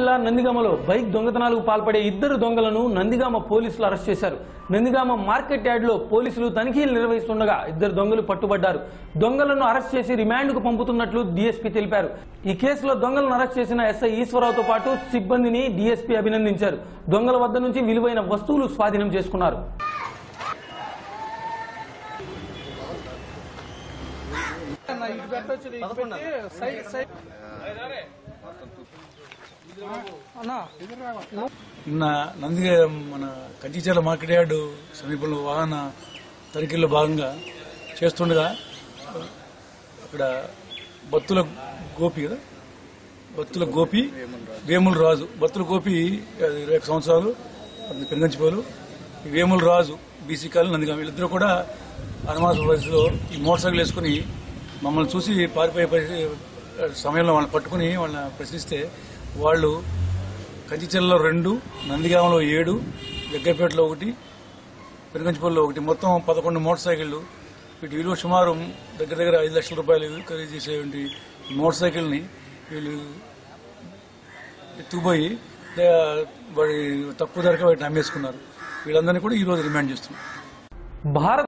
జిల్లా నందిగామలో బైక్ దొంగతనాలకు పాల్పడే ఇద్దరు దొంగలను నందిగామ పోలీసులు అరెస్ట్ చేశారు నందిగామ మార్కెట్ యార్డ్ లో పోలీసులు తనిఖీలు నిర్వహిస్తుండగా ఇద్దరు దొంగలు పట్టుబడ్డారు దొంగలను అరెస్ట్ చేసి రిమాండ్ కు పంపుతున్నట్లు డీఎస్పీ తెలిపారు ఈ కేసులో దొంగలను అరెస్ట్ చేసిన ఎస్ఐ ఈశ్వరరావుతో పాటు సిబ్బందిని డీఎస్పీ అభినందించారు దొంగల వద్ద నుంచి విలువైన వస్తువులు స్వాధీనం చేసుకున్నారు నిన్న నందిగా మన కంచిచర్ల మార్కెట్ యార్డు సమీపంలో వాహన తనిఖీల్లో భాగంగా చేస్తుండగా అక్కడ బత్తుల గోపి కదా బత్తుల గోపి వేముల రాజు బత్తుల గోపి అది ఇరవై ఒక్క సంవత్సరాలు అది పెంగంచిపోలు ఈ వేముల రాజు బీసీ కాలనీ నందిగా వీళ్ళిద్దరూ కూడా అనుమాన పరిస్థితిలో ఈ మోటార్ సైకిల్ వేసుకుని మమ్మల్ని చూసి పారిపోయే పరిస్థితి సమయంలో వాళ్ళని పట్టుకుని వాళ్ళని ప్రశ్నిస్తే వాళ్ళు కంచిచెల్లో రెండు నందిగామలో ఏడు జగ్గపేటలో ఒకటి పెనుగంచిపల్లిలో ఒకటి మొత్తం పదకొండు మోటార్ సైకిళ్లు వీటి విలువ సుమారు దగ్గర దగ్గర ఐదు లక్షల రూపాయలు ఖరీదు చేసేటువంటి ఈ మోటార్ సైకిల్ని వీళ్ళు ఎత్తుకుపోయి దే- వాడి తక్కువ ధరకే వాటిని అమ్మేసుకున్నారు వీళ్ళందరినీ కూడా ఈ రోజు రిమాండ్ చేస్తున్నారు భారత్